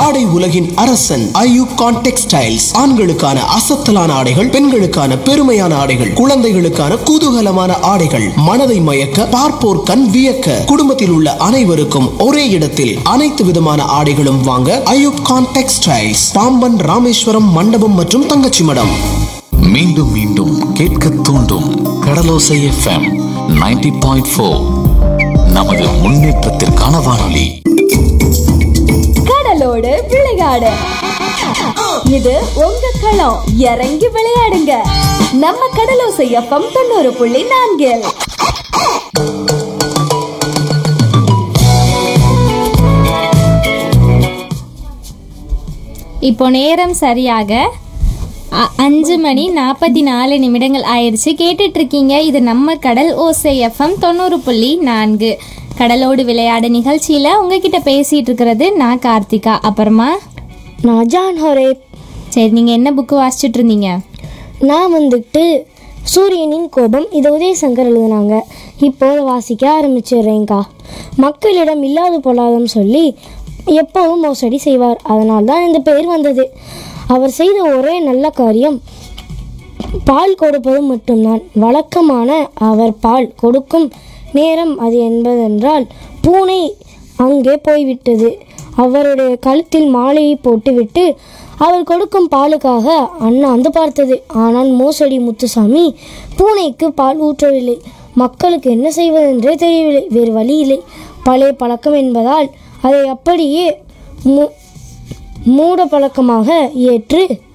ஆடை உலகின் அரசன் ஐயூப் கான் டெக்ஸ்டைல்ஸ் ஆண்களுக்கான அசத்தலான ஆடைகள் பெண்களுக்கான பெருமையான ஆடைகள் குழந்தைகளுக்கான குதூகலமான ஆடைகள் மனதை மயக்க பார்ப்போர் கண் வியக்க குடும்பத்தில் உள்ள அனைவருக்கும் ஒரே இடத்தில் அனைத்து விதமான ஆடைகளும் வாங்க ஐயூப் கான் டெக்ஸ்டைல்ஸ் பாம்பன் ராமேஸ்வரம் மண்டபம் மற்றும் தங்கச்சி மடம் மீண்டும் மீண்டும் கேட்க தூண்டும் கடலோசை எஃப்எம் 90.4 பாயிண்ட் ஃபோர் நமது முன்னேற்றத்திற்கான வானொலி கடலோடு விளையாடு இது உங்க களம் இறங்கி விளையாடுங்க நம்ம கடலோசை எஃப்எம் தொண்ணூறு புள்ளி நான்கில் இப்போ நேரம் சரியாக அ- அஞ்சு மணி நாற்பத்தி நாலு நிமிடங்கள் ஆயிடுச்சு கேட்டுட்டு இருக்கீங்க இது நம்ம கடல் ஓசை எஃப்எம் தொண்ணூறு புள்ளி நான்கு கடலோடு விளையாடு நிகழ்ச்சியில் உங்ககிட்ட பேசிட்டு இருக்கிறது நான் கார்த்திகா அப்புறமா நான் ஜான் ஹொரேப் சரி நீங்கள் என்ன புக்கு வாசிச்சுட்டு இருந்தீங்க நான் வந்துட்டு சூரியனின் கோபம் இதை உதயசங்கர் எழுதுனாங்க இப்போ அதை வாசிக்க ஆரம்பிச்சிடுறேங்க்கா மக்களிடம் இல்லாத பொல்லாதம் சொல்லி எப்பவும் மோசடி செய்வார் அதனால் தான் இந்த பெயர் வந்தது அவர் செய்த ஒரே நல்ல காரியம் பால் கொடுப்பது மட்டும்தான் வழக்கமான அவர் பால் கொடுக்கும் நேரம் அது என்பதென்றால் பூனை அங்கே போய்விட்டது அவருடைய கழுத்தில் மாலையை போட்டுவிட்டு அவர் கொடுக்கும் பாலுக்காக அண்ணாந்து பார்த்தது ஆனால் மோசடி முத்துசாமி பூனைக்கு பால் ஊற்றவில்லை மக்களுக்கு என்ன செய்வதென்றே தெரியவில்லை வேறு வழி இல்லை பழைய பழக்கம் என்பதால் அதை அப்படியே மூ மூட பழக்கமாக ஏற்று